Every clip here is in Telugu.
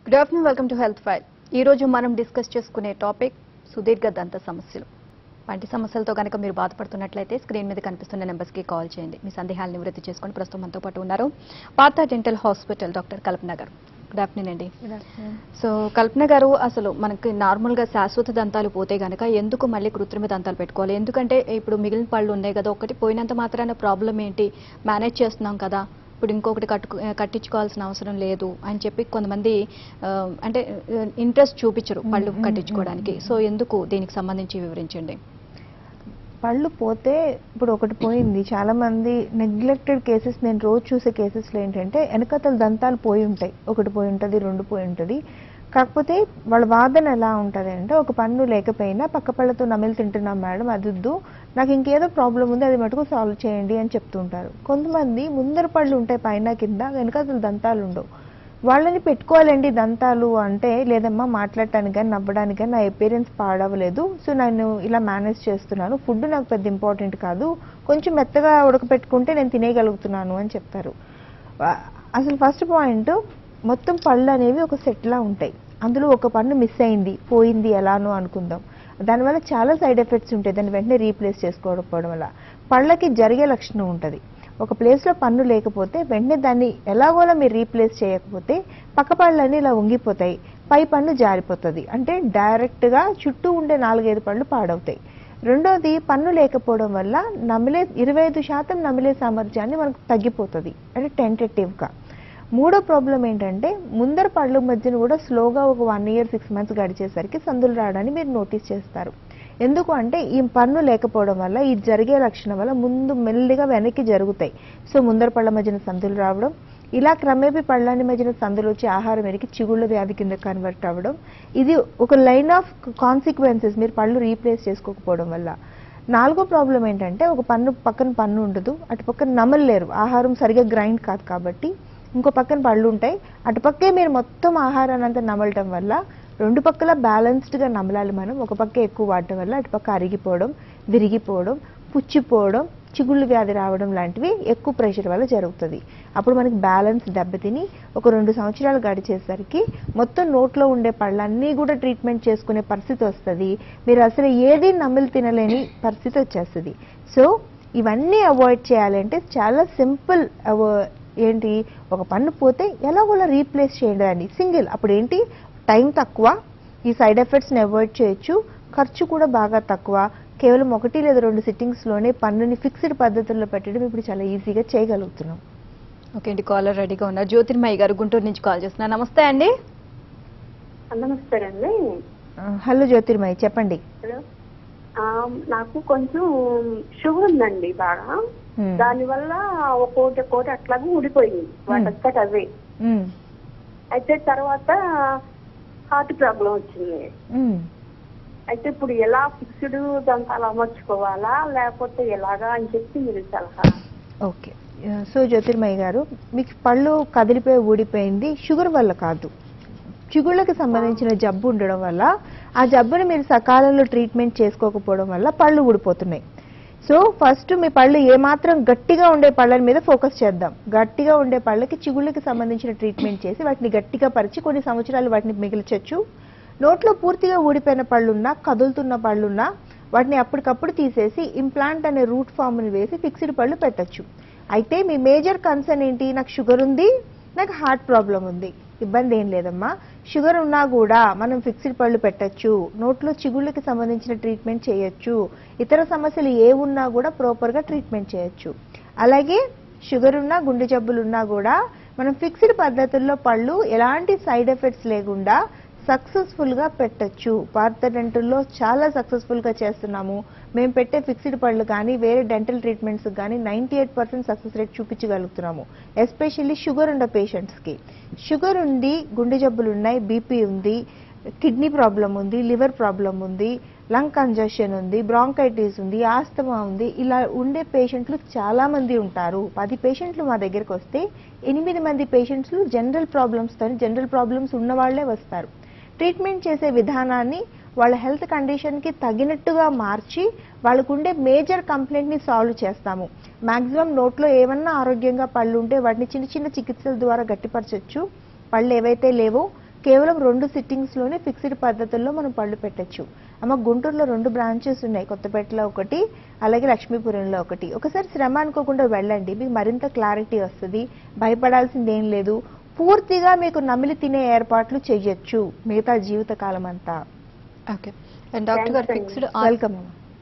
Good afternoon welcome to health file ఈ రోజు మనం డిస్కస్ చేసుకునే టాపిక్ సుదీర్ఘ దంత సమస్యలు పంటి సమస్యలతో కనుక మీరు బాధపడుతున్నట్లయితే స్క్రీన్ మీద కనిపిస్తున్న నెంబర్స్కి కాల్ చేయండి మీ సందేహాలు నివృత్తి చేసుకొని ప్రస్తుతం మనతో పాటు ఉన్నారు పాత dental hospital doctor Kalpana garu good afternoon అండి సో కల్పన గారు అసలు మనకి నార్మల్గా శాశ్వత దంతాలు పోతే గనక ఎందుకు మళ్ళీ కృత్రిమ దంతాలు పెట్టుకోవాలి ఎందుకంటే ఇప్పుడు మిగిలిన పళ్ళు ఉన్నాయి కదా ఒకటి పోయినంత మాత్రాన ప్రాబ్లం ఏంటి మేనేజ్ చేస్తున్నాం కదా ఇప్పుడు ఇంకొకటి కట్టు కట్టించుకోవాల్సిన అవసరం లేదు అని చెప్పి కొంతమంది ఆ, అంటే ఇంట్రెస్ట్ చూపించరు పళ్ళు మ్మ్, మ్మ్, కట్టించుకోవడానికి మ్మ్. సో ఎందుకు దీనికి సంబంధించి వివరించండి పళ్ళు పోతే ఇప్పుడు ఒకటి పోయింది చాలా మంది నెగ్లెక్టెడ్ కేసెస్ నేను రోజు చూసే కేసెస్లో ఏంటంటే వెనకతల దంతాలు పోయి ఉంటాయి ఒకటి పోయి ఉంటుంది రెండు పోయి ఉంటుంది కాకపోతే వాళ్ళ వాదన ఎలా ఉంటుంది అంటే ఒక పన్ను లేకపోయినా పక్క పళ్ళతో నమిలి తింటున్నాం మేడం అది వద్దు నాకు ఇంకేదో ప్రాబ్లం ఉంది అది మటుకు సాల్వ్ చేయండి అని చెప్తుంటారు కొంతమంది ముందర పళ్ళు ఉంటాయి పైన కింద వెనకతల దంతాలు ఉండవు వాళ్ళని పెట్టుకోవాలండి దంతాలు అంటే లేదమ్మా మాట్లాడటానికి కానీ నవ్వడానికి కానీ నా ఎపీరియన్స్ పాడవలేదు సో నేను ఇలా మేనేజ్ చేస్తున్నాను ఫుడ్ నాకు పెద్ద ఇంపార్టెంట్ కాదు కొంచెం మెత్తగా ఉడకపెట్టుకుంటే నేను తినేయగలుగుతున్నాను అని చెప్తారు ఆ, అసలు ఫస్ట్ పాయింట్ మొత్తం పళ్ళు అనేవి ఒక సెట్లా ఉంటాయి అందులో ఒక పన్ను మిస్ అయింది పోయింది ఎలానో అనుకుందాం దానివల్ల చాలా సైడ్ ఎఫెక్ట్స్ ఉంటాయి దాన్ని వెంటనే రీప్లేస్ చేసుకోవడం వల్ల పళ్ళకి జరిగే లక్షణం ఉంటుంది ఒక ప్లేస్లో పన్ను లేకపోతే వెంటనే దాన్ని ఎలాగోలా మీరు రీప్లేస్ చేయకపోతే పక్క పళ్ళన్నీ ఇలా ఉంగిపోతాయి పై పన్ను జారిపోతుంది అంటే డైరెక్ట్గా చుట్టూ ఉండే నాలుగైదు పళ్ళు పాడవుతాయి రెండోది పన్ను లేకపోవడం వల్ల నమిలే ఇరవై ఐదు శాతం నమిలే సామర్థ్యాన్ని మనకు తగ్గిపోతుంది అంటే టెంటేటివ్గా మూడో ప్రాబ్లం ఏంటంటే ముందర పళ్ళు మధ్యన కూడా స్లోగా ఒక వన్ ఇయర్ సిక్స్ మంత్స్ గడిచేసరికి సందులు రావడాన్ని మీరు నోటీస్ చేస్తారు ఎందుకు అంటే ఈ పన్ను లేకపోవడం వల్ల ఈ జరిగే లక్షణం వల్ల ముందు మెల్లిగా వెనక్కి జరుగుతాయి సో ముందర పళ్ళ మధ్యన సందులు రావడం ఇలా క్రమేపీ పళ్ళని మధ్యన సందులు వచ్చి ఆహారం ఎరికి చిగుళ్ళ వ్యాధి కింద కన్వర్ట్ అవ్వడం ఇది ఒక లైన్ ఆఫ్ కాన్సిక్వెన్సెస్ మీరు పళ్ళు రీప్లేస్ చేసుకోకపోవడం వల్ల నాలుగో ప్రాబ్లం ఏంటంటే ఒక పన్ను పక్కన పన్ను ఉండదు అటు పక్కన నమలలేరు ఆహారం సరిగా గ్రైండ్ కాదు కాబట్టి ఇంకో పక్కన పళ్ళు ఉంటాయి అటుపక్కే మీరు మొత్తం ఆహారాన్ని అంతా నమలటం వల్ల రెండు పక్కల బ్యాలెన్స్డ్గా నమలాలి మనం ఒక పక్క ఎక్కువ వాడటం వల్ల అటుపక్క అరిగిపోవడం విరిగిపోవడం పుచ్చిపోవడం చిగుళ్ళు వ్యాధి రావడం లాంటివి ఎక్కువ ప్రెషర్ వల్ల జరుగుతుంది అప్పుడు మనకి బ్యాలెన్స్ దెబ్బతిని ఒక రెండు సంవత్సరాలు గడిచేసరికి మొత్తం నోట్లో ఉండే పళ్ళన్నీ కూడా ట్రీట్మెంట్ చేసుకునే పరిస్థితి వస్తుంది మీరు అసలు ఏది నమిలి తినలేని పరిస్థితి వచ్చేస్తుంది సో ఇవన్నీ అవాయిడ్ చేయాలంటే చాలా సింపుల్ ఏంటి ఒక పన్ను పోతే ఎలాగోలా రీప్లేస్ చేయండి దాన్ని సింగిల్ అప్పుడు ఏంటి టైం తక్కువ ఈ సైడ్ ఎఫెక్ట్స్ని అవాయిడ్ చేయొచ్చు ఖర్చు కూడా బాగా తక్కువ కేవలం ఒకటి లేదా రెండు సిట్టింగ్స్లోనే పన్నుని ఫిక్స్డ్ పద్ధతుల్లో పెట్టడం ఇప్పుడు చాలా ఈజీగా చేయగలుగుతున్నాం ఓకే అండి కాలర్ రెడీగా ఉన్నారు జ్యోతిర్మయ్య గారు గుంటూరు నుంచి కాల్ చేస్తున్నారు నమస్తే అండి నమస్తే అండి ఆ, హలో జ్యోతిర్మయి చెప్పండి హలో ఆ, నాకు కొంచెం షుగర్ ఉందండి బాగా Hmm. దానివల్ల ఒక్కోటి ఒక్కోటి అట్లాగే ఊడిపోయింది వాటంతట అవే మ్మ్. అయితే తర్వాత హార్ట్ ప్రాబ్లం వచ్చింది మ్మ్. అయితే ఇప్పుడు ఎలా ఫిక్స్డ్ దంతాలు అమర్చుకోవాలా లేకపోతే ఎలాగా అని చెప్పి మీరు సలహా ఓకే ఆ, సో జ్యోతిర్మయ్య గారు మీకు పళ్ళు కదిలిపోయి ఊడిపోయింది షుగర్ వల్ల కాదు చిగుళ్ళకి సంబంధించిన జబ్బు ఉండడం వల్ల ఆ జబ్బుని మీరు సకాలంలో ట్రీట్మెంట్ చేసుకోకపోవడం వల్ల పళ్ళు ఊడిపోతున్నాయి సో ఫస్ట్ మీ పళ్ళు ఏమాత్రం గట్టిగా ఉండే పళ్ళ మీద ఫోకస్ చేద్దాం గట్టిగా ఉండే పళ్ళకి చిగుళ్ళకి సంబంధించిన ట్రీట్మెంట్ చేసి వాటిని గట్టిగా పరిచి కొన్ని సంవత్సరాలు వాటిని మిగిల్చొచ్చు నోట్లో పూర్తిగా ఊడిపోయిన పళ్ళున్నా కదులుతున్న పళ్ళున్నా వాటిని అప్పటికప్పుడు తీసేసి ఇంప్లాంట్ అనే రూట్ ఫామ్ని వేసి ఫిక్స్డ్ పళ్ళు పెట్టొచ్చు అయితే మీ మేజర్ కన్సర్న్ ఏంటి నాకు షుగర్ ఉంది నాకు హార్ట్ ప్రాబ్లం ఉంది ఇబ్బంది ఏం లేదమ్మా షుగర్ ఉన్నా కూడా మనం ఫిక్స్డ్ పళ్ళు పెట్టొచ్చు నోట్లో చిగుళ్ళకి సంబంధించిన ట్రీట్మెంట్ చేయొచ్చు ఇతర సమస్యలు ఏ ఉన్నా కూడా ప్రాపర్గా ట్రీట్మెంట్ చేయొచ్చు అలాగే షుగర్ ఉన్నా గుండె జబ్బులు ఉన్నా కూడా మనం ఫిక్స్డ్ పద్ధతుల్లో పళ్ళు ఎలాంటి సైడ్ ఎఫెక్ట్స్ లేకుండా సక్సెస్ఫుల్గా పెట్టొచ్చు భారత డెంటల్లో చాలా సక్సెస్ఫుల్గా చేస్తున్నాము మేము పెట్టే ఫిక్స్డ్ పళ్ళు కానీ వేరే డెంటల్ ట్రీట్మెంట్స్ కానీ ninety eight percent success rate చూపించగలుగుతున్నాము ఎస్పెషల్లీ షుగర్ ఉన్న పేషెంట్స్కి షుగర్ ఉంది గుండె జబ్బులు ఉన్నాయి బీపీ ఉంది కిడ్నీ ప్రాబ్లం ఉంది లివర్ ప్రాబ్లం ఉంది లంగ్ కంజషన్ ఉంది బ్రాంకైటిస్ ఉంది ఆస్తమా ఉంది ఇలా ఉండే పేషెంట్లు చాలా మంది ఉంటారు పది పేషెంట్లు మా దగ్గరికి వస్తే ఎనిమిది మంది పేషెంట్స్ జనరల్ ప్రాబ్లమ్స్తో జనరల్ ప్రాబ్లమ్స్ ఉన్న వాళ్ళే వస్తారు ట్రీట్మెంట్ చేసే విధానాన్ని వాళ్ళ హెల్త్ కండిషన్కి తగినట్టుగా మార్చి వాళ్ళకుండే మేజర్ కంప్లైంట్ని సాల్వ్ చేస్తాము మాక్సిమం నోట్లో ఏమన్నా ఆరోగ్యంగా పళ్ళు ఉంటే వాటిని చిన్న చిన్న చికిత్సల ద్వారా గట్టిపరచొచ్చు పళ్ళు ఏవైతే లేవో కేవలం రెండు సిట్టింగ్స్ లోనే ఫిక్స్డ్ పద్ధతుల్లో మనం పళ్ళు పెట్టొచ్చు అమ్మ గుంటూరులో రెండు బ్రాంచెస్ ఉన్నాయి కొత్తపేటలో ఒకటి అలాగే లక్ష్మీపురంలో ఒకటి ఒకసారి శ్రమ అనుకోకుండా వెళ్ళండి మీకు మరింత క్లారిటీ వస్తుంది భయపడాల్సింది ఏం లేదు పూర్తిగా మీకు నమిలి తినే ఏర్పాట్లు చేయొచ్చు మిగతా జీవిత కాలం అంతా okay and doctor garu Thanks అండి. Fixed welcome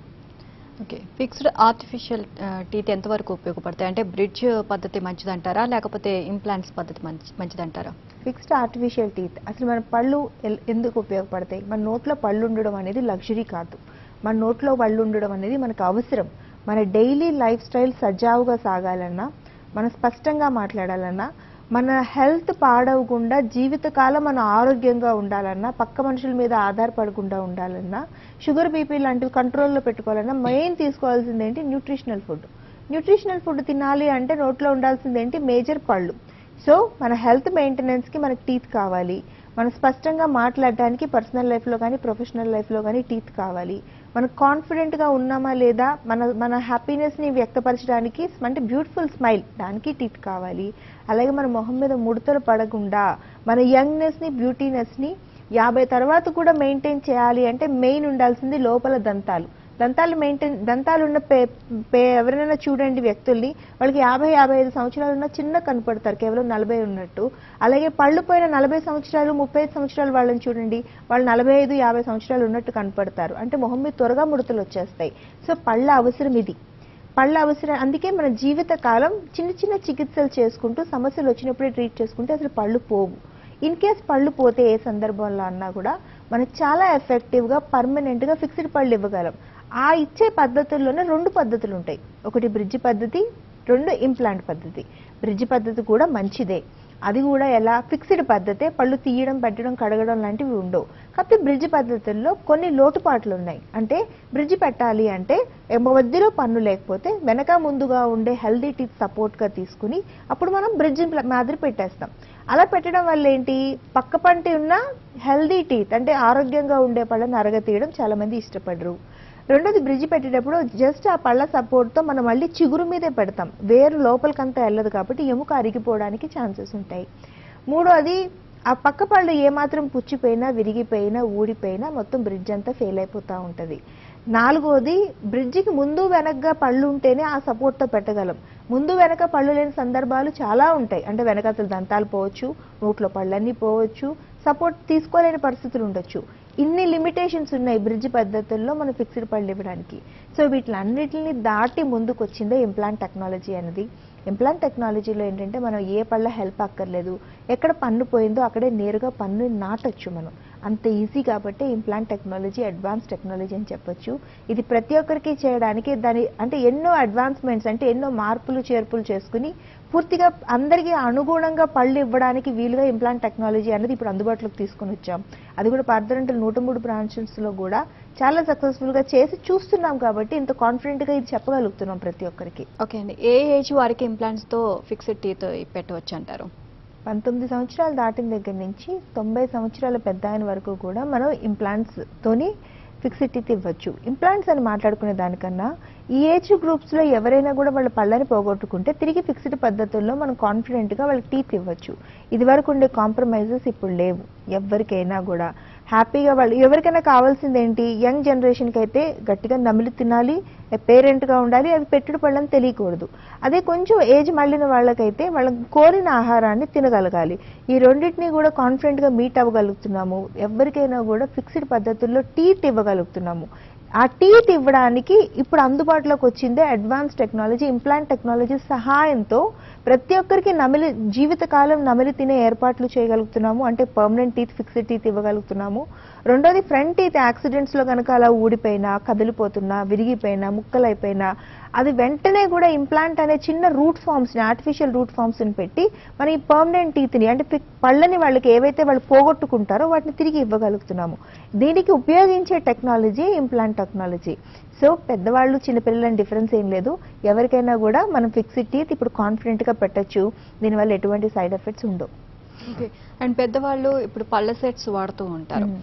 okay fixed artificial teeth ఎంతవరకు ఉపయోగపడతాయి అంటే బ్రిడ్జ్ పద్ధతి మంచిదంటారా లేకపోతే ఇంప్లాంట్స్ పద్ధతి మంచి మంచిదంటారా ఫిక్స్డ్ ఆర్టిఫిషియల్ టీత్ అసలు మన పళ్ళు ఎల్- ఎందుకు ఉపయోగపడతాయి మన నోట్లో పళ్ళు ఉండడం అనేది లగ్జరీ కాదు మన నోట్లో పళ్ళు ఉండడం అనేది మనకు అవసరం మన డైలీ లైఫ్ స్టైల్ సజావుగా సాగాలన్నా మనం స్పష్టంగా మాట్లాడాలన్నా మన హెల్త్ పాడవకుండా జీవితకాలం మనం ఆరోగ్యంగా ఉండాలన్నా పక్క మనుషుల మీద ఆధారపడకుండా ఉండాలన్నా షుగర్ బీపీ లాంటివి కంట్రోల్లో పెట్టుకోవాలన్నా మెయిన్ తీసుకోవాల్సింది ఏంటి న్యూట్రిషనల్ ఫుడ్ న్యూట్రిషనల్ ఫుడ్ తినాలి అంటే నోట్లో ఉండాల్సింది ఏంటి మేజర్ పళ్ళు సో మన హెల్త్ మెయింటెనెన్స్కి మనకి టీత్ కావాలి మనం స్పష్టంగా మాట్లాడడానికి పర్సనల్ లైఫ్లో కానీ ప్రొఫెషనల్ లైఫ్లో కానీ టీత్ కావాలి మనం కాన్ఫిడెంట్గా ఉన్నామా లేదా మన మన హ్యాపీనెస్ని వ్యక్తపరచడానికి అంటే బ్యూటిఫుల్ స్మైల్ దానికి టీత్ కావాలి అలాగే మన మొహం మీద ముడతలు పడకుండా మన యంగ్నెస్ని బ్యూటీనెస్ని యాభై తర్వాత కూడా మెయింటైన్ చేయాలి అంటే మెయిన్ ఉండాల్సింది లోపల దంతాలు దంతాలు మెయింటైన్ దంతాలు ఉన్న పే పే ఎవరైనా చూడండి వ్యక్తుల్ని వాళ్ళకి యాభై యాభై ఐదు సంవత్సరాలు ఉన్న చిన్న కనపడతారు కేవలం నలభై ఉన్నట్టు అలాగే పళ్ళు పోయిన నలభై సంవత్సరాలు ముప్పై ఐదు సంవత్సరాలు వాళ్ళని చూడండి వాళ్ళు నలభై ఐదు యాభై సంవత్సరాలు ఉన్నట్టు కనపడతారు అంటే మొహం మీద త్వరగా ముడతలు వచ్చేస్తాయి సో పళ్ళ అవసరం ఇది పళ్ళ అవసరం అందుకే మన జీవిత కాలం చిన్న చిన్న చికిత్సలు చేసుకుంటూ సమస్యలు వచ్చినప్పుడే ట్రీట్ చేసుకుంటే అసలు పళ్ళు పోవు ఇన్ కేస్ పళ్ళు పోతే ఏ సందర్భంలో అన్నా కూడా మనం చాలా ఎఫెక్టివ్గా పర్మనెంట్గా ఫిక్స్డ్ పళ్ళు ఇవ్వగలం ఆ ఇచ్చే పద్ధతుల్లోనే రెండు పద్ధతులు ఉంటాయి ఒకటి బ్రిడ్జ్ పద్ధతి రెండు ఇంప్లాంట్ పద్ధతి బ్రిడ్జ్ పద్ధతి కూడా మంచిదే అది కూడా ఎలా ఫిక్స్డ్ పద్ధతే పళ్ళు తీయడం పెట్టడం కడగడం లాంటివి ఉండవు కాకపోతే బ్రిడ్జ్ పద్ధతుల్లో కొన్ని లోటుపాట్లు ఉన్నాయి అంటే బ్రిడ్జ్ పెట్టాలి అంటే మధ్యలో పన్ను లేకపోతే వెనక ముందుగా ఉండే హెల్దీ టీత్ సపోర్ట్గా తీసుకుని అప్పుడు మనం బ్రిడ్జ్ మాదిరి పెట్టేస్తాం అలా పెట్టడం వల్ల ఏంటి పక్క పంటి ఉన్న హెల్దీ టీత్ అంటే ఆరోగ్యంగా ఉండే పళ్ళని అరగతీయడం చాలా మంది ఇష్టపడరు రెండోది బ్రిడ్జ్ పెట్టేటప్పుడు జస్ట్ ఆ పళ్ళ సపోర్ట్తో మనం మళ్ళీ చిగురు మీదే పెడతాం వేరు లోపలికంతా వెళ్ళదు కాబట్టి ఎముక అరిగిపోవడానికి ఛాన్సెస్ ఉంటాయి మూడోది ఆ పక్క పళ్ళు ఏమాత్రం పుచ్చిపోయినా విరిగిపోయినా ఊడిపోయినా మొత్తం బ్రిడ్జ్ అంతా ఫెయిల్ అయిపోతూ ఉంటుంది నాలుగోది బ్రిడ్జికి ముందు వెనకగా పళ్ళు ఉంటేనే ఆ సపోర్ట్తో పెట్టగలం ముందు వెనక పళ్ళు లేని సందర్భాలు చాలా ఉంటాయి అంటే వెనకతల దంతాలు పోవచ్చు నోట్లో పళ్ళన్నీ పోవచ్చు సపోర్ట్ తీసుకోలేని పరిస్థితులు ఉండొచ్చు ఇన్ని లిమిటేషన్స్ ఉన్నాయి బ్రిడ్జ్ పద్ధతుల్లో మనం ఫిక్స్డ్ పళ్ళు ఇవ్వడానికి సో వీటిలన్నిటిని దాటి ముందుకు వచ్చిందే ఇంప్లాంట్ టెక్నాలజీ అనేది ఇంప్లాంట్ టెక్నాలజీలో ఏంటంటే మనం ఏ పళ్ళ హెల్ప్ అక్కర్లేదు ఎక్కడ పన్ను పోయిందో అక్కడే నేరుగా పన్ను నాటొచ్చు మనం అంత ఈజీ కాబట్టి ఇంప్లాంట్ టెక్నాలజీ అడ్వాన్స్ టెక్నాలజీ అని చెప్పొచ్చు ఇది ప్రతి ఒక్కరికి చేయడానికి దాని అంటే ఎన్నో అడ్వాన్స్మెంట్స్ అంటే ఎన్నో మార్పులు చేర్పులు చేసుకుని పూర్తిగా అందరికీ అనుగుణంగా పళ్ళు ఇవ్వడానికి వీలుగా ఇంప్లాంట్ టెక్నాలజీ అనేది ఇప్పుడు అందుబాటులోకి తీసుకొని వచ్చాం అది కూడా పార్థరెంటల్ నూట మూడు బ్రాంచెస్లో కూడా చాలా సక్సెస్ఫుల్గా చేసి చూస్తున్నాం కాబట్టి ఇంత కాన్ఫిడెంట్గా ఇది చెప్పగలుగుతున్నాం ప్రతి ఒక్కరికి ఓకే అండి ఏ ఏజ్ వారికి ఇంప్లాంట్స్తో ఫిక్స్డ్ టీత్ పెట్టవచ్చు అంటారు పంతొమ్మిది సంవత్సరాలు దాటిన దగ్గర నుంచి తొంభై సంవత్సరాల పెద్ద ఆయన వరకు కూడా మనం ఇంప్లాంట్స్ తోని ఫిక్స్డ్ టీత్ ఇవ్వచ్చు ఇంప్లాంట్స్ అని మాట్లాడుకునే దానికన్నా ఈ ఏజ్ గ్రూప్స్ లో ఎవరైనా కూడా వాళ్ళ పళ్ళని పోగొట్టుకుంటే తిరిగి ఫిక్స్డ్ పద్ధతుల్లో మనం కాన్ఫిడెంట్ గా వాళ్ళకి టీత్ ఇవ్వచ్చు ఇది వరకు ఉండే కాంప్రమైజెస్ ఇప్పుడు లేవు ఎవరికైనా కూడా హ్యాపీగా వాళ్ళు ఎవరికైనా కావాల్సింది ఏంటి యంగ్ జనరేషన్కి అయితే గట్టిగా నమిలి తినాలి పేరెంట్గా ఉండాలి అవి పెట్టుడు పళ్ళని తెలియకూడదు అదే కొంచెం ఏజ్ మళ్ళిన వాళ్ళకైతే వాళ్ళకి కోరిన ఆహారాన్ని తినగలగాలి ఈ రెండింటిని కూడా కాన్ఫిడెంట్గా మీట్ అవ్వగలుగుతున్నాము ఎవరికైనా కూడా ఫిక్స్డ్ పద్ధతుల్లో టీత్ ఇవ్వగలుగుతున్నాము ఆ టీత్ ఇవ్వడానికి ఇప్పుడు అందుబాటులోకి వచ్చిందే అడ్వాన్స్ టెక్నాలజీ ఇంప్లాంట్ టెక్నాలజీ సహాయంతో ప్రతి ఒక్కరికి నమిలి జీవితకాలం నమిలి తినే ఏర్పాట్లు చేయగలుగుతున్నాము అంటే పర్మనెంట్ టీత్ ఫిక్స్డ్ టీత్ ఇవ్వగలుగుతున్నాము రెండోది ఫ్రంట్ టీత్ యాక్సిడెంట్స్లో కనుక అలా ఊడిపోయినా కదిలిపోతున్నా విరిగిపోయినా ముక్కలైపోయినా అది వెంటనే కూడా ఇంప్లాంట్ అనే చిన్న రూట్ ఫామ్స్ని ఆర్టిఫిషియల్ రూట్ ఫామ్స్ని పెట్టి మన ఈ పర్మనెంట్ టీత్ని అంటే పిక్- పళ్ళని వాళ్ళకి ఏవైతే వాళ్ళు పోగొట్టుకుంటారో వాటిని తిరిగి ఇవ్వగలుగుతున్నాము దీనికి ఉపయోగించే టెక్నాలజీ ఇంప్లాంట్ టెక్నాలజీ సో పెద్దవాళ్ళు చిన్నపిల్లలని డిఫరెన్స్ ఏం లేదు ఎవరికైనా కూడా మనం ఫిక్స్డ్ టీత్ ఇప్పుడు కాన్ఫిడెంట్గా పెట్టచ్చు దీనివల్ల ఎటువంటి సైడ్ ఎఫెక్ట్స్ ఉండవు ఓకే అండ్ పెద్దవాళ్ళు ఇప్పుడు పళ్ళ సెట్స్ వాడుతూ ఉంటారు మ్మ్.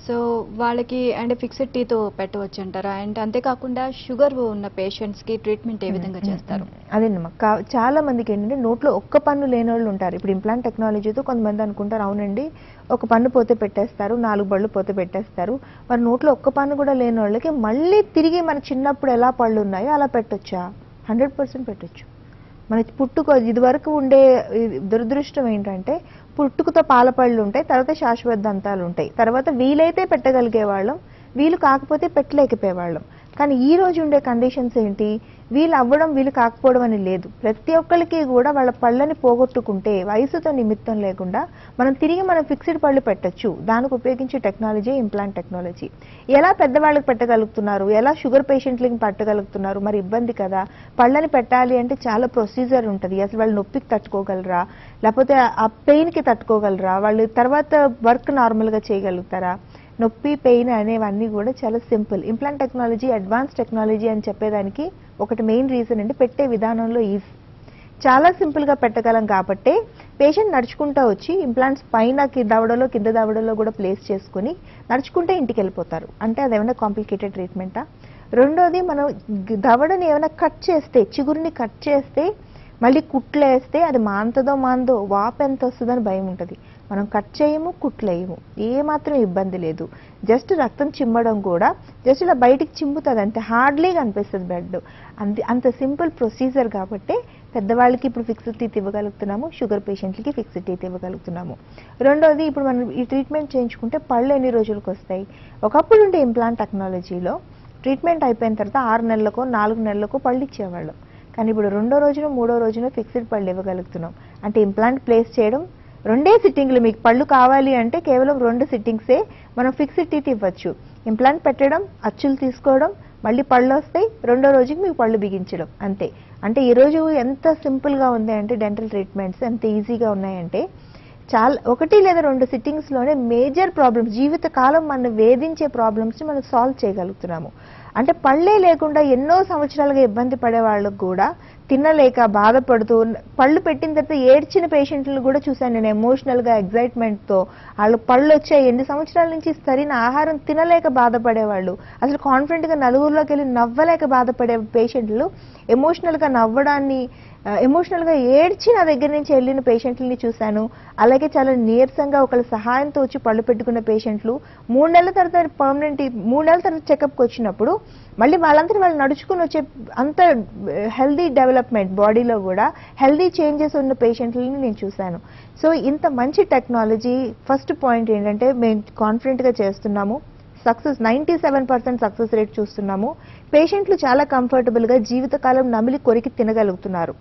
సో వాళ్ళకి అండ్ ఫిక్స్డ్ టీతో పెట్టవచ్చు అంటారా అండ్ అంతేకాకుండా షుగర్ ఉన్న పేషెంట్స్ కి ట్రీట్మెంట్ ఏ విధంగా చేస్తారు అదేనమ్మా కా- చాలా మందికి ఏంటంటే నోట్లో ఒక్క పన్ను లేని వాళ్ళు ఉంటారు ఇప్పుడు ఇంప్లాంట్ టెక్నాలజీతో కొంతమంది అనుకుంటారు అవునండి ఒక పన్ను పోతే పెట్టేస్తారు నాలుగు బళ్ళు పోతే పెట్టేస్తారు మరి నోట్లో ఒక్క పన్ను కూడా లేని వాళ్ళకి మళ్ళీ తిరిగి మన చిన్నప్పుడు ఎలా పళ్ళు ఉన్నాయో అలా పెట్టొచ్చా హండ్రెడ్ పర్సెంట్ పెట్టొచ్చు మన పుట్టుక ఇదివరకు ఉండే ఇది దురదృష్టం ఏంటంటే పుట్టుకతో పాల పళ్ళు ఉంటాయి తర్వాత శాశ్వత దంతాలు ఉంటాయి తర్వాత వీలైతే పెట్టగలిగే వాళ్ళం వీలు కాకపోతే పెట్టలేకపోయేవాళ్ళం కానీ ఈ రోజు ఉండే కండిషన్స్ ఏంటి వీళ్ళు అవ్వడం వీలు కాకపోవడం అని లేదు ప్రతి ఒక్కరికి కూడా వాళ్ళ పళ్ళని పోగొట్టుకుంటే వయసుతో నిమిత్తం లేకుండా మనం తిరిగి మనం ఫిక్స్డ్ పళ్ళు పెట్టొచ్చు దానికి ఉపయోగించే టెక్నాలజీ ఇంప్లాంట్ టెక్నాలజీ ఎలా పెద్దవాళ్ళకి పెట్టగలుగుతున్నారు ఎలా షుగర్ పేషెంట్లకి పట్టగలుగుతున్నారు మరి ఇబ్బంది కదా పళ్ళని పెట్టాలి అంటే చాలా ప్రొసీజర్ ఉంటుంది అసలు వాళ్ళు నొప్పికి తట్టుకోగలరా లేకపోతే ఆ పెయిన్కి తట్టుకోగలరా వాళ్ళు తర్వాత వర్క్ నార్మల్గా చేయగలుగుతారా నొప్పి పెయిన్ అనేవన్నీ కూడా చాలా simple implant technology advance technology అని చెప్పేదానికి ఒకటి మెయిన్ రీజన్ అంటే పెట్టే విధానంలో ఈజీ చాలా సింపుల్ గా పెట్టగలం కాబట్టి పేషెంట్ నడుచుకుంటూ వచ్చి ఇంప్లాంట్స్ పైన కి- దవడలో కింద దవడలో కూడా ప్లేస్ చేసుకుని నడుచుకుంటే ఇంటికి వెళ్ళిపోతారు అంటే అది ఏమైనా కాంప్లికేటెడ్ ట్రీట్మెంటా రెండోది మనం గ్- దవడని ఏమైనా కట్ చేస్తే చిగురుని కట్ చేస్తే మళ్ళీ కుట్లు వేస్తే అది మాంతదో మాందో వాపు ఎంత వస్తుందని భయం ఉంటుంది మనం కట్ చేయము కుట్లేయము ఏ మాత్రం ఇబ్బంది లేదు జస్ట్ రక్తం చిమ్మడం కూడా జస్ట్ ఇలా బయటికి చిమ్ముతుంది అంతే హార్డ్లీగా అనిపిస్తుంది బ్లడ్ అంత అంత సింపుల్ ప్రొసీజర్ కాబట్టి పెద్దవాళ్ళకి ఇప్పుడు ఫిక్స్డ్ టీత్ ఇవ్వగలుగుతున్నాము షుగర్ పేషెంట్లకి ఫిక్స్డ్ టీత్ ఇవ్వగలుగుతున్నాము రెండోది ఇప్పుడు మనం ఈ ట్రీట్మెంట్ చేయించుకుంటే పళ్ళు ఎన్ని రోజులకు వస్తాయి ఒకప్పుడు ఉండే ఇంప్లాంట్ టెక్నాలజీలో ట్రీట్మెంట్ అయిపోయిన తర్వాత ఆరు నెలలకో నాలుగు నెలలకో పళ్ళు ఇచ్చేవాళ్ళం కానీ ఇప్పుడు రెండో రోజున మూడో రోజున ఫిక్స్డ్ పళ్ళు ఇవ్వగలుగుతున్నాం అంటే ఇంప్లాంట్ ప్లేస్ చేయడం రెండే సిట్టింగ్లు మీకు పళ్ళు కావాలి అంటే కేవలం రెండు సిట్టింగ్సే మనం ఫిక్స్డ్ టీత్ ఇవ్వచ్చు ఇంప్లాంట్ పెట్టడం అచ్చులు తీసుకోవడం మళ్ళీ పళ్ళు వస్తాయి రెండో రోజుకి మీకు పళ్ళు బిగించడం అంతే అంటే ఈ రోజు ఎంత సింపుల్గా ఉంది అంటే డెంటల్ ట్రీట్మెంట్స్ ఎంత ఈజీగా ఉన్నాయంటే చాలా ఒకటి లేదా రెండు సిట్టింగ్స్ లోనే మేజర్ ప్రాబ్లమ్స్ జీవితకాలం మన వేధించే ప్రాబ్లమ్స్ మనం సాల్వ్ చేయగలుగుతున్నాము అంటే పళ్ళే లేకుండా ఎన్నో సంవత్సరాలుగా ఇబ్బంది పడే వాళ్ళకు కూడా తినలేక బాధపడుతూ పళ్ళు పెట్టిన తర్వాత ఏడ్చిన పేషెంట్లు కూడా చూశాను నేను ఎమోషనల్ గా ఎగ్జైట్మెంట్ తో వాళ్ళు పళ్ళు వచ్చాయి ఎన్ని సంవత్సరాల నుంచి సరైన ఆహారం తినలేక బాధపడేవాళ్ళు అసలు కాన్ఫిడెంట్ గా నలుగురిలోకి వెళ్ళి నవ్వలేక బాధపడే పేషెంట్లు ఎమోషనల్ గా నవ్వడాన్ని ఎమోషనల్ గా ఏడ్చి నా దగ్గర నుంచి వెళ్ళిన పేషెంట్లని చూశాను అలాగే చాలా నీరసంగా ఒకళ్ళ సహాయంతో వచ్చి పళ్ళు పెట్టుకున్న పేషెంట్లు మూడు నెలల తర్వాత పర్మనెంట్ మూడు నెలల తర్వాత చెకప్కి వచ్చినప్పుడు మళ్ళీ వాళ్ళంతా వాళ్ళు నడుచుకుని వచ్చే అంత హెల్దీ డెవలప్మెంట్ బాడీలో కూడా హెల్దీ చేంజెస్ ఉన్న పేషెంట్లని నేను చూశాను సో ఇంత మంచి టెక్నాలజీ ఫస్ట్ పాయింట్ ఏంటంటే మేము కాన్ఫిడెంట్గా చేస్తున్నాము success ninety seven percent success rate చూస్తున్నాము పేషెంట్లు చాలా కంఫర్టబుల్గా జీవితకాలం నమిలి కొరికి తినగలుగుతున్నారు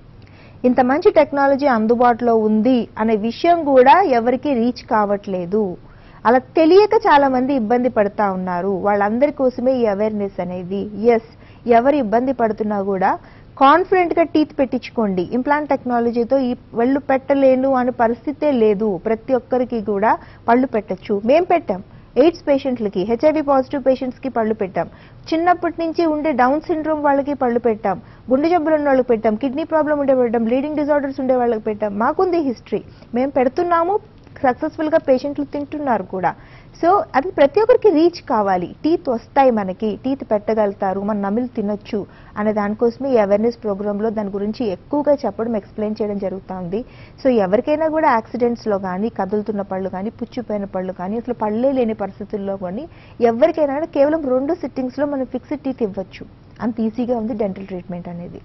ఇంత మంచి టెక్నాలజీ అందుబాటులో ఉంది అనే విషయం కూడా ఎవరికి రీచ్ కావట్లేదు అలా తెలియక చాలా మంది ఇబ్బంది పడతా ఉన్నారు వాళ్ళందరి కోసమే ఈ అవేర్నెస్ అనేది ఎస్ ఎవరు ఇబ్బంది పడుతున్నా కూడా కాన్ఫిడెంట్ గా టీత్ పెట్టించుకోండి ఇంప్లాంట్ టెక్నాలజీతో ఈ పళ్ళు పెట్టలేను అనే పరిస్థితే లేదు ప్రతి ఒక్కరికి కూడా పళ్ళు పెట్టొచ్చు మేం పెట్టాం ఎయిడ్స్ పేషెంట్లకి హెచ్ఐవి పాజిటివ్ పేషెంట్స్కి పళ్ళు పెట్టాం చిన్నప్పటి నుంచి ఉండే డౌన్ సిండ్రోమ్ వాళ్ళకి పళ్ళు పెట్టాం గుండె జబ్బులు ఉన్న వాళ్ళకి పెట్టాం కిడ్నీ ప్రాబ్లం ఉండే పెట్టాం బ్లీడింగ్ డిజార్డర్స్ ఉండే వాళ్ళకి పెట్టాం మాకుంది హిస్టరీ మేము పెడుతున్నాము సక్సెస్ఫుల్గా పేషెంట్లు తింటున్నారు కూడా సో అది ప్రతి ఒక్కరికి రీచ్ కావాలి టీత్ వస్తాయి మనకి టీత్ పెట్టగలుగుతారు మన నమిలి తినొచ్చు అనే దానికోసమే ఈ అవేర్నెస్ ప్రోగ్రాంలో దాని గురించి ఎక్కువగా చెప్పడం ఎక్స్ప్లెయిన్ చేయడం జరుగుతూ ఉంది సో ఎవరికైనా కూడా యాక్సిడెంట్స్లో కానీ కదులుతున్న పళ్ళు కానీ పుచ్చిపోయిన పళ్ళు కానీ అసలు పళ్ళే లేని పరిస్థితుల్లో కానీ ఎవరికైనా కూడా కేవలం రెండు సిట్టింగ్స్లో మనం ఫిక్స్డ్ టీత్ ఇవ్వచ్చు అంత ఈజీగా ఉంది డెంటల్ ట్రీట్మెంట్ అనేది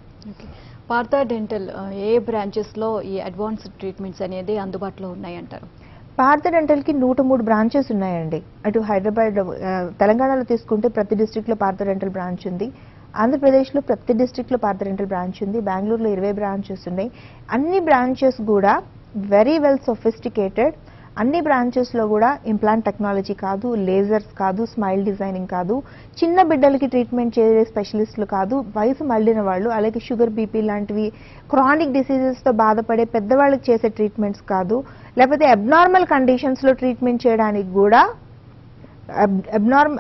పార్థా డెంటల్ ఏ బ్రాంచెస్ లో ఈ అడ్వాన్స్డ్ ట్రీట్మెంట్స్ అనేది అందుబాటులో ఉన్నాయంటారు భారత డెంటల్కి నూట మూడు బ్రాంచెస్ ఉన్నాయండి అటు హైదరాబాద్ ఆ, తెలంగాణలో తీసుకుంటే ప్రతి డిస్ట్రిక్ట్లో భారత డెంటల్ బ్రాంచ్ ఉంది ఆంధ్రప్రదేశ్లో ప్రతి డిస్ట్రిక్ట్లో భారత డెంటల్ బ్రాంచ్ ఉంది బెంగళూరులో ఇరవై బ్రాంచెస్ ఉన్నాయి అన్ని బ్రాంచెస్ కూడా వెరీ వెల్ సొఫిస్టికేటెడ్ అన్ని బ్రాంచెస్లో కూడా ఇంప్లాంట్ టెక్నాలజీ కాదు లేజర్స్ కాదు స్మైల్ డిజైనింగ్ కాదు చిన్న బిడ్డలకి ట్రీట్మెంట్ చేసే స్పెషలిస్టులు కాదు వయసు మళ్ళిన వాళ్ళు అలాగే షుగర్ బీపీ లాంటివి క్రానిక్ డిసీజెస్తో బాధపడే పెద్దవాళ్ళకి చేసే ట్రీట్మెంట్స్ కాదు లేకపోతే అబ్నార్మల్ కండిషన్స్లో ట్రీట్మెంట్ చేయడానికి కూడా అబ్నార్మ్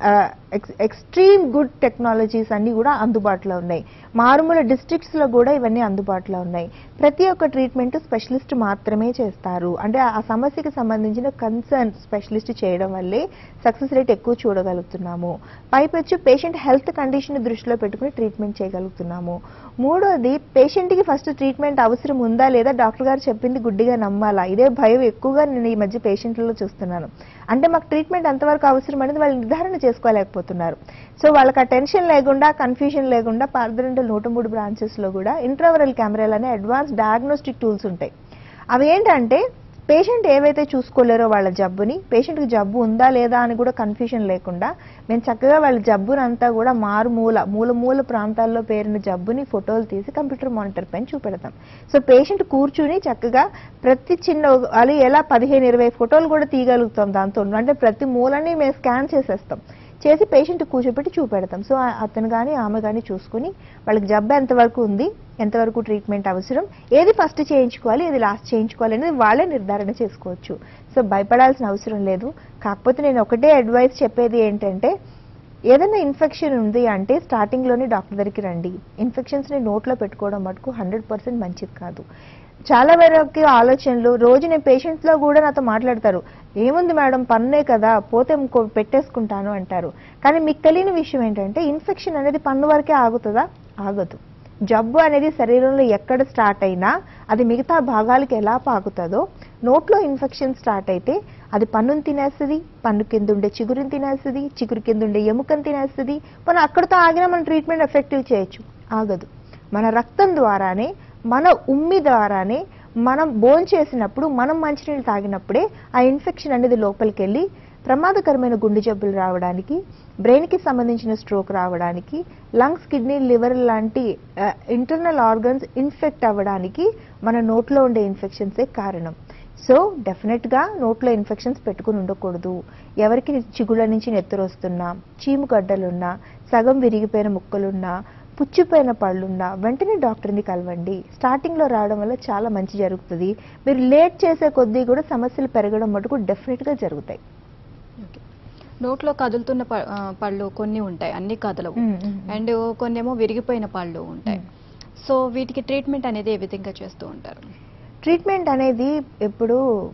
ఎక్స్ట్రీమ్ గుడ్ టెక్నాలజీస్ అన్నీ కూడా అందుబాటులో ఉన్నాయి మారుమూల districts లో కూడా ఇవన్నీ అందుబాటులో ఉన్నాయి ప్రతి ఒక్క ట్రీట్మెంట్ స్పెషలిస్ట్ మాత్రమే చేస్తారు అంటే ఆ సమస్యకి సంబంధించిన కన్సర్న్ స్పెషలిస్ట్ చేయడం వల్లే సక్సెస్ రేట్ ఎక్కువ చూడగలుగుతున్నాము పైపెచ్చు పేషెంట్ హెల్త్ కండిషన్ దృష్టిలో పెట్టుకుని ట్రీట్మెంట్ చేయగలుగుతున్నాము మూడోది పేషెంట్కి ఫస్ట్ ట్రీట్మెంట్ అవసరం ఉందా లేదా డాక్టర్ గారు చెప్పింది గుడ్డిగా నమ్మాలా ఇదే భయం ఎక్కువగా నేను ఈ మధ్య పేషెంట్లలో చూస్తున్నాను అంటే మాకు ట్రీట్మెంట్ ఎంతవరకు అవసరం అనేది వాళ్ళు నిర్ధారణ చేసుకోలేకపోతున్నారు సో వాళ్ళకి ఆ టెన్షన్ లేకుండా కన్ఫ్యూజన్ లేకుండా పార్దరెంటల్ నూట మూడు బ్రాంచెస్లో కూడా ఇంట్రావరల్ కెమెరాలు అనే అడ్వాన్స్ డయాగ్నోస్టిక్ టూల్స్ ఉంటాయి అవి ఏంటంటే పేషెంట్ ఏవైతే చూసుకోలేరో వాళ్ళ జబ్బుని పేషెంట్కి జబ్బు ఉందా లేదా అని కూడా కన్ఫ్యూజన్ లేకుండా మేము చక్కగా వాళ్ళ జబ్బునంతా కూడా మారుమూల మూల మూల ప్రాంతాల్లో పేరిన జబ్బుని ఫోటోలు తీసి కంప్యూటర్ మానిటర్ పైన చూపెడతాం సో పేషెంట్ కూర్చుని చక్కగా ప్రతి చిన్న అది ఎలా పదిహేను ఇరవై ఫోటోలు కూడా తీయగలుగుతాం దాంతో అంటే ప్రతి మూలని మేము స్కాన్ చేసేస్తాం చేసి పేషెంట్ కూర్చోబెట్టి చూపెడతాం సో ఆ- అతను కానీ ఆమె కానీ చూసుకుని వాళ్ళకి జబ్బు ఎంతవరకు ఉంది ఎంతవరకు ట్రీట్మెంట్ అవసరం ఏది ఫస్ట్ చేయించుకోవాలి ఏది లాస్ట్ చేయించుకోవాలి అనేది వాళ్ళే నిర్ధారణ చేసుకోవచ్చు సో భయపడాల్సిన అవసరం లేదు కాకపోతే నేను ఒకటే అడ్వైస్ చెప్పేది ఏంటంటే ఏదైనా ఇన్ఫెక్షన్ ఉంది అంటే స్టార్టింగ్లోనే డాక్టర్ దగ్గరికి రండి ఇన్ఫెక్షన్స్ని నోట్లో పెట్టుకోవడం మటుకు హండ్రెడ్ పర్సెంట్ మంచిది కాదు చాలా వరకు ఆలోచనలు రోజు నేను పేషెంట్స్లో కూడా నాతో మాట్లాడతారు ఏముంది మేడం పన్నే కదా పోతే ఇంకో పెట్టేసుకుంటాను అంటారు కానీ మీకు తెలియని విషయం ఏంటంటే ఇన్ఫెక్షన్ అనేది పన్ను వరకే ఆగుతుందా ఆగదు జబ్బు అనేది శరీరంలో ఎక్కడ స్టార్ట్ అయినా అది మిగతా భాగాలకి ఎలా పాకుతుందో నోట్లో ఇన్ఫెక్షన్ స్టార్ట్ అయితే అది పన్నుని తినేస్తుంది పన్ను కింద ఉండే చిగురుని తినేస్తుంది చిగురు కింద ఉండే ఎముకని తినేస్తుంది మనం అక్కడితో ఆగినా మన ట్రీట్మెంట్ ఎఫెక్టివ్ చేయొచ్చు ఆగదు మన రక్తం ద్వారానే మన ఉమ్మి ద్వారానే మనం బోన్ చేసినప్పుడు మనం మంచినీళ్ళు తాగినప్పుడే ఆ ఇన్ఫెక్షన్ అనేది లోపలికి వెళ్ళి ప్రమాదకరమైన గుండె జబ్బులు రావడానికి బ్రెయిన్కి సంబంధించిన స్ట్రోక్ రావడానికి లంగ్స్ కిడ్నీ లివర్ లాంటి ఇంటర్నల్ ఆర్గన్స్ ఇన్ఫెక్ట్ అవ్వడానికి మన నోట్లో ఉండే ఇన్ఫెక్షన్సే కారణం సో డెఫినెట్గా నోట్లో ఇన్ఫెక్షన్స్ పెట్టుకుని ఉండకూడదు ఎవరికి చిగుళ్ళ నుంచి నెత్తరు వస్తున్నా చీము గడ్డలున్నా సగం విరిగిపోయిన ముక్కలున్నా పుచ్చిపోయిన పళ్ళున్నా వెంటనే డాక్టర్ని కలవండి స్టార్టింగ్లో రావడం వల్ల చాలా మంచి జరుగుతుంది మీరు లేట్ చేసే కొద్దీ కూడా సమస్యలు పెరగడం మటుకు డెఫినెట్గా జరుగుతాయి ఓకే. నోట్లో కదులుతున్న ప- ఆ, పళ్ళు కొన్ని ఉంటాయి అన్ని కదలవు మ్మ్, మ్మ్. అండ్ కొన్ని ఏమో విరిగిపోయిన పళ్ళు ఉంటాయి సో వీటికి ట్రీట్మెంట్ అనేది ఏ విధంగా చేస్తూ ఉంటారు ట్రీట్మెంట్ అనేది ఎప్పుడు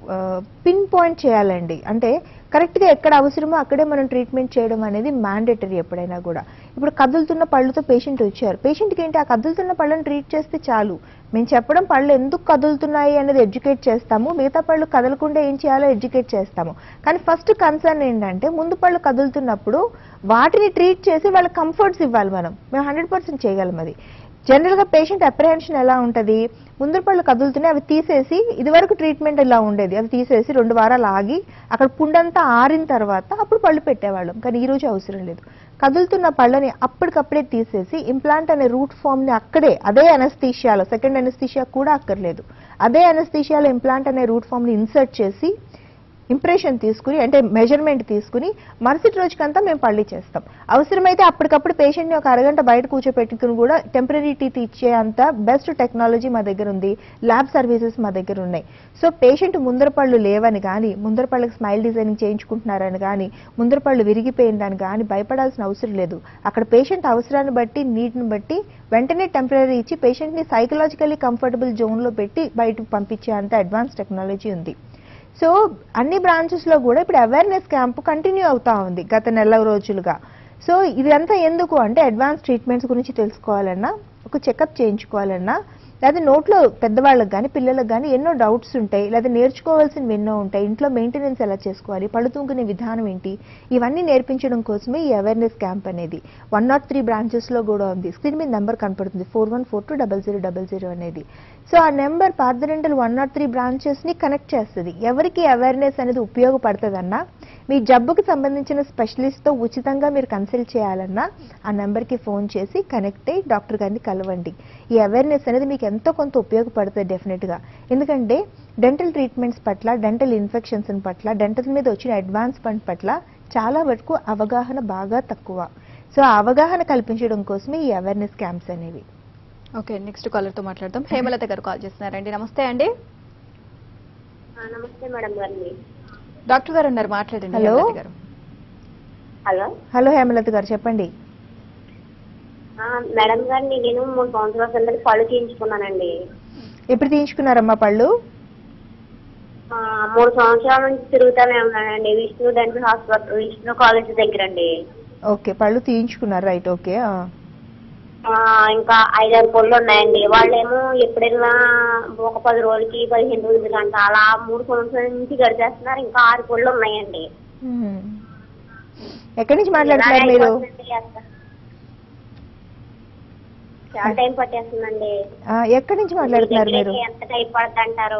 పిన్ పాయింట్ చేయాలండి అంటే కరెక్ట్గా ఎక్కడ అవసరమో అక్కడే మనం ట్రీట్మెంట్ చేయడం అనేది మ్యాండేటరీ ఎప్పుడైనా కూడా ఇప్పుడు కదులుతున్న పళ్ళుతో పేషెంట్ వచ్చారు పేషెంట్కి ఏంటి ఆ కదులుతున్న పళ్ళని ట్రీట్ చేస్తే చాలు మేము చెప్పడం పళ్ళు ఎందుకు కదులుతున్నాయి అనేది ఎడ్యుకేట్ చేస్తాము మిగతా పళ్ళు కదలకుండా ఏం చేయాలో ఎడ్యుకేట్ చేస్తాము కానీ ఫస్ట్ కన్సర్న్ ఏంటంటే ముందు పళ్ళు కదులుతున్నప్పుడు వాటిని ట్రీట్ చేసి వాళ్ళకి కంఫర్ట్స్ ఇవ్వాలి మనం మేము హండ్రెడ్ పర్సెంట్ చేయగలం అది జనరల్గా పేషెంట్ అప్రహెన్షన్ ఎలా ఉంటుంది ముందర పళ్ళు కదులుతున్నాయి అవి తీసేసి ఇదివరకు ట్రీట్మెంట్ ఇలా ఉండేది అవి తీసేసి రెండు వారాలు ఆగి అక్కడ పుండంతా ఆరిన తర్వాత అప్పుడు పళ్ళు పెట్టేవాళ్ళం కానీ ఈ రోజు అవసరం లేదు కదులుతున్న పళ్ళని అప్పటికప్పుడే తీసేసి ఇంప్లాంట్ అనే రూట్ ఫామ్ని అక్కడే అదే అనస్థీషియాలో సెకండ్ అనస్థీషియా కూడా అక్కర్లేదు అదే అనస్థీషియాలో ఇంప్లాంట్ అనే రూట్ ఫామ్ని ఇన్సర్ట్ చేసి ఇంప్రెషన్ తీసుకుని అంటే మెజర్మెంట్ తీసుకుని మరుసటి రోజుకంతా మేము పళ్ళి చేస్తాం అవసరమైతే అప్పటికప్పుడు పేషెంట్ని ఒక అరగంట బయట కూర్చోపెట్టుకుని కూడా టెంపరీ టీత్ ఇచ్చే అంత బెస్ట్ టెక్నాలజీ మా దగ్గర ఉంది ల్యాబ్ సర్వీసెస్ మా దగ్గర ఉన్నాయి సో పేషెంట్ ముందర పళ్ళు లేవని కానీ ముందర పళ్ళకి స్మైల్ డిజైనింగ్ చేయించుకుంటున్నారని కానీ ముందర పళ్ళు విరిగిపోయిందని కానీ భయపడాల్సిన అవసరం లేదు అక్కడ పేషెంట్ అవసరాన్ని బట్టి నీటిని బట్టి వెంటనే టెంపరీ ఇచ్చి పేషెంట్ని సైకలాజికల్లీ కంఫర్టబుల్ జోన్లో పెట్టి బయటకు పంపించే అంత అడ్వాన్స్ టెక్నాలజీ ఉంది సో అన్ని బ్రాంచెస్ లో కూడా ఇప్పుడు అవేర్నెస్ క్యాంప్ కంటిన్యూ అవుతా ఉంది గత నెల రోజులుగా సో ఇదంతా ఎందుకు అంటే అడ్వాన్స్ ట్రీట్మెంట్స్ గురించి తెలుసుకోవాలన్నా ఒక చెకప్ చేయించుకోవాలన్నా లేదా నోట్లో పెద్దవాళ్ళకి కానీ పిల్లలకు కానీ ఎన్నో డౌట్స్ ఉంటాయి లేదా నేర్చుకోవాల్సినవి ఎన్నో ఉంటాయి ఇంట్లో మెయింటెనెన్స్ ఎలా చేసుకోవాలి పళ్ళు తూగునే విధానం ఏంటి ఇవన్నీ నేర్పించడం కోసమే ఈ అవేర్నెస్ క్యాంప్ అనేది వన్ నాట్ త్రీ బ్రాంచెస్లో కూడా ఉంది స్క్రీన్ మీద నెంబర్ కనపడుతుంది four one four two double zero double zero అనేది సో ఆ నెంబర్ పార్థరెంటల్ వన్ నాట్ త్రీ బ్రాంచెస్ని కనెక్ట్ చేస్తుంది ఎవరికి అవేర్నెస్ అనేది ఉపయోగపడుతుందన్నా మీ జబ్బుకి సంబంధించిన స్పెషలిస్ట్తో ఉచితంగా మీరు కన్సల్ట్ చేయాలన్నా ఆ నెంబర్కి ఫోన్ చేసి కనెక్ట్ అయ్యి డాక్టర్ గారిని కలవండి ఈ అవేర్నెస్ అనేది మీకు ఎంతో కొంత ఉపయోగపడుతుంది డెఫినెట్గా ఎందుకంటే డెంటల్ ట్రీట్మెంట్స్ పట్ల డెంటల్ ఇన్ఫెక్షన్స్ పట్ల డెంటల్ మీద వచ్చిన అడ్వాన్స్మెంట్ పట్ల చాలా వరకు అవగాహన బాగా తక్కువ సో ఆ అవగాహన కల్పించడం కోసమే ఈ అవేర్నెస్ క్యాంప్స్ అనేవి ఓకే నెక్స్ట్ కాలర్తో మాట్లాడదాం హేమలత గారు కాల్ చేస్తున్నారండి నమస్తే అండి నమస్తే మేడం గారిని డాక్టర్ గారు ఉన్నారు మాట్లాడండి Hello. హేమలత గారు హలో హలో హేమలత గారు చెప్పండి ఆ, మేడం గారిని నేను మూడు సంవత్సరాల కిందట పళ్ళు తీయించుకున్నానండి ఎప్పుడు తీయించుకున్నారమ్మా పళ్ళు ఆ, మూడు సంవత్సరాల నుంచి తిరుగుతానే ఉన్నానండి Vishnu dental hospital Vishnu college దగ్గర అండి ఓకే పళ్ళు తీయించుకున్నారు రైట్ ఓకే ఆ. ఆ, ఇంకా ఐదారు పళ్ళు ఉన్నాయండి వాళ్ళేమో ఎప్పుడైనా ఒక పది రోజులకి పదిహేను రోజులకి అంట అలా మూడు సంవత్సరాల నుంచి గడిచేస్తున్నారు ఇంకా ఆరు పళ్ళు ఉన్నాయండి మ్మ్. ఎక్కడి నుంచి మాట్లాడుతున్నారు ఎలా మీరు అయిపోతుందండి అసలు? చాలా టైం పట్టేస్తుందండి ఆ, ఎక్కడి నుంచి మాట్లాడుతున్నారు మీరు దగ్గరికి ఎంత టైం పడుతుంది అంటారు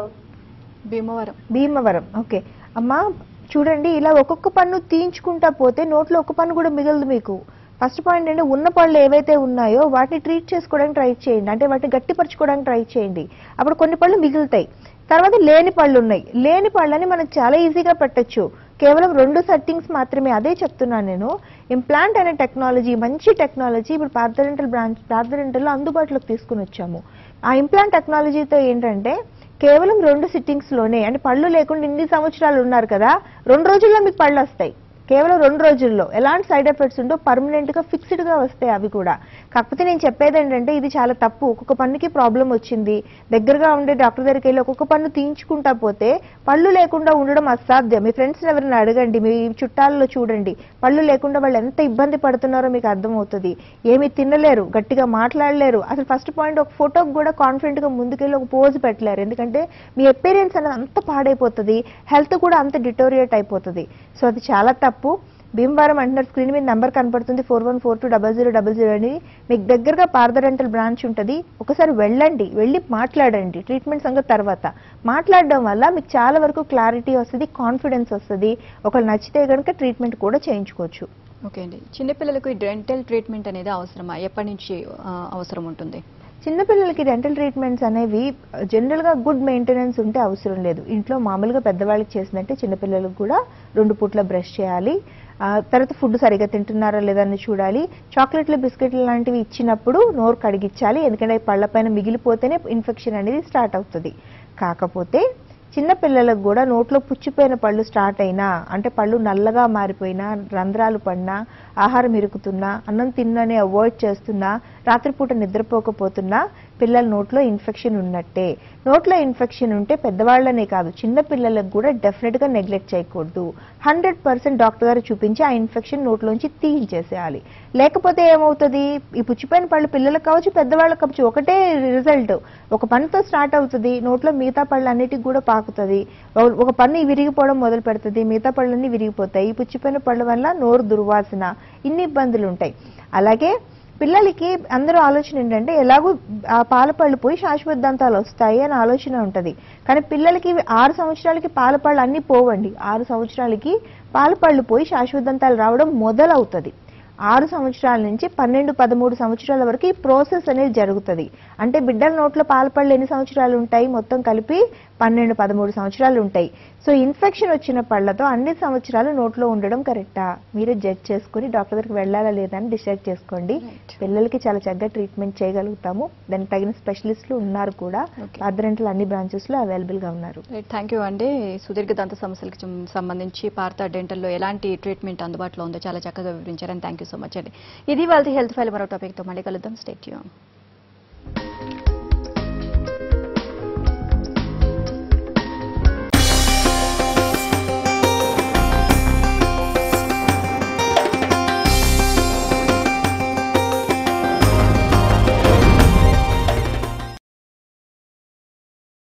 భీమవరం భీమవరం ఓకే అమ్మా చూడండి ఇలా ఒక్కొక్క పన్ను తీయించుకుంటా పోతే నోట్లో ఒక పన్ను కూడా మిగలదు మీకు ఫస్ట్ పాయింట్ అంటే ఉన్న పళ్ళు ఏవైతే ఉన్నాయో వాటిని ట్రీట్ చేసుకోవడానికి ట్రై చేయండి అంటే వాటిని గట్టిపరచుకోవడానికి ట్రై చేయండి అప్పుడు కొన్ని పళ్ళు మిగులుతాయి తర్వాత లేని పళ్ళు ఉన్నాయి లేని పళ్ళని మనం చాలా ఈజీగా పెట్టొచ్చు కేవలం రెండు సెట్టింగ్స్ మాత్రమే అదే చెప్తున్నాను నేను ఇంప్లాంట్ అనే టెక్నాలజీ మంచి టెక్నాలజీ ఇప్పుడు పార్థడెంటల్ బ్రాంచ్ పార్థడెంటల్లో అందుబాటులోకి తీసుకుని వచ్చాము ఆ ఇంప్లాంట్ టెక్నాలజీతో ఏంటంటే కేవలం రెండు సిట్టింగ్స్ లోనే అంటే పళ్ళు లేకుండా ఇన్ని సంవత్సరాలు ఉన్నారు కదా రెండు రోజుల్లో మీకు పళ్ళు వస్తాయి కేవలం రెండు రోజుల్లో ఎలాంటి సైడ్ ఎఫెక్ట్స్ ఉండో పర్మనెంట్ గా ఫిక్స్డ్ గా వస్తాయి అవి కూడా కాకపోతే నేను చెప్పేది ఏంటంటే ఇది చాలా తప్పు ఒక్కొక్క పన్నుకి ప్రాబ్లం వచ్చింది దగ్గరగా ఉండే డాక్టర్ దగ్గరికి వెళ్ళి ఒక్కొక్క పన్ను తీయించుకుంటా పోతే పళ్ళు లేకుండా ఉండడం అసాధ్యం మీ ఫ్రెండ్స్ ఎవరైనా అడగండి మీ చుట్టాలలో చూడండి పళ్ళు లేకుండా వాళ్ళు ఎంత ఇబ్బంది పడుతున్నారో మీకు అర్థమవుతుంది ఏమీ తినలేరు గట్టిగా మాట్లాడలేరు అసలు ఫస్ట్ పాయింట్ ఒక ఫోటోకి కూడా కాన్ఫిడెంట్ గా ముందుకెళ్ళి ఒక పోజ్ పెట్టలేరు ఎందుకంటే మీ ఎపీరియన్స్ అనేది అంత పాడైపోతుంది హెల్త్ కూడా అంత డిటోరియేట్ అయిపోతుంది సో అది చాలా తప్పు భీమవరం అంటున్నారు స్క్రీన్ మీద నెంబర్ కనపడుతుంది four one four two double zero double zero అని మీకు దగ్గరగా పార్థరెంటల్ బ్రాంచ్ ఉంటుంది ఒకసారి వెళ్ళండి వెళ్ళి మాట్లాడండి ట్రీట్మెంట్ సంగతి తర్వాత మాట్లాడడం వల్ల మీకు చాలా వరకు క్లారిటీ వస్తుంది కాన్ఫిడెన్స్ వస్తుంది ఒకళ్ళు నచ్చితే కనుక ట్రీట్మెంట్ కూడా చేయించుకోవచ్చు ఓకే అండి చిన్నపిల్లలకు ఈ డెంటల్ ట్రీట్మెంట్ అనేది అవసరమా ఎప్పటి నుంచి ఆ, అవసరం ఉంటుంది చిన్నపిల్లలకి డెంటల్ ట్రీట్మెంట్స్ అనేవి జనరల్ గా గుడ్ మెయింటెనెన్స్ ఉంటే అవసరం లేదు ఇంట్లో మామూలుగా పెద్దవాళ్ళకి చేసినట్టే చిన్నపిల్లలకు కూడా రెండు పూట్ల బ్రష్ చేయాలి ఆ, తర్వాత ఫుడ్ సరిగా తింటున్నారా లేదా అని చూడాలి చాక్లెట్లు బిస్కెట్లు లాంటివి ఇచ్చినప్పుడు నోరు కడిగించాలి ఎందుకంటే పళ్ళపైన మిగిలిపోతేనే ఇన్ఫెక్షన్ అనేది స్టార్ట్ అవుతుంది కాకపోతే చిన్న పిల్లలకు కూడా నోట్లో పుచ్చిపోయిన పళ్ళు స్టార్ట్ అయినా అంటే పళ్ళు నల్లగా మారిపోయినా రంధ్రాలు పడినా ఆహారం ఇరుకుతున్నా అన్నం తిన్ననే అవాయిడ్ చేస్తున్నా రాత్రిపూట నిద్రపోకపోతున్నా పిల్లల నోట్లో ఇన్ఫెక్షన్ ఉన్నట్టే నోట్లో ఇన్ఫెక్షన్ ఉంటే పెద్దవాళ్ళనే కాదు చిన్న పిల్లలకు కూడా డెఫినెట్ గా నెగ్లెక్ట్ చేయకూడదు హండ్రెడ్ పర్సెంట్ డాక్టర్ గారు చూపించి ఆ ఇన్ఫెక్షన్ నోట్లోంచి తీయించేసేయాలి లేకపోతే ఏమవుతుంది ఈ పుచ్చిపోయిన పళ్ళు పిల్లలకు కావచ్చు పెద్దవాళ్ళకి కావచ్చు ఒకటే రిజల్ట్ ఒక పన్నుతో స్టార్ట్ అవుతుంది నోట్లో మిగతా పళ్ళు అన్నిటికి కూడా పాకుతుంది ఒక- ఒక పన్ను విరిగిపోవడం మొదలు పెడుతుంది మిగతా పళ్ళన్నీ విరిగిపోతాయి ఈ పుచ్చిపోయిన పళ్ళ వల్ల నోరు దుర్వాసన ఇన్ని ఇబ్బందులు ఉంటాయి అలాగే పిల్లలకి అందరూ ఆలోచన ఏంటంటే ఎలాగో ఆ పాల పళ్ళు పోయి శాశ్వత దంతాలు వస్తాయి అని ఆలోచన ఉంటది కానీ పిల్లలకి ఇవి ఆరు సంవత్సరాలకి పాల పళ్ళు అన్ని పోవండి ఆరు సంవత్సరాలకి పాల పళ్ళు పోయి శాశ్వత దంతాలు రావడం మొదలవుతుంది ఆరు సంవత్సరాల నుంచి పన్నెండు పదమూడు సంవత్సరాల వరకు ఈ ప్రాసెస్ అనేది జరుగుతుంది అంటే బిడ్డల నోట్లో పాలపళ్ళు ఎన్ని సంవత్సరాలు ఉంటాయి మొత్తం కలిపి పన్నెండు పదమూడు సంవత్సరాలు ఉంటాయి సో ఇన్ఫెక్షన్ వచ్చిన పళ్ళతో అన్ని సంవత్సరాలు నోట్లో ఉండడం కరెక్టా మీరే జడ్జ్ చేసుకుని డాక్టర్ దగ్గరికి వెళ్ళాలా లేదా అని డిసైడ్ చేసుకోండి Right. పిల్లలకి చాలా చక్కగా ట్రీట్మెంట్ చేయగలుగుతాము దానికి తగిన స్పెషలిస్టులు ఉన్నారు కూడా Okay. అర్ధరెంటల్ అన్ని బ్రాంచెస్ లో అవైలబుల్ గా ఉన్నారు రైట్ థ్యాంక్ యూ అండి సుదీర్ఘ దంత సమస్యలకు సం- సంబంధించి పార్త డెంటల్లో ఎలాంటి ట్రీట్మెంట్ అందుబాటులో ఉందో చాలా చక్కగా వివరించారని థ్యాంక్ యూ సో మచ్ అండి ఇది వాళ్ళ హెల్త్ ఫైల్ మరో టాపిక్తో మళ్ళీ కలుద్దాం స్టేట్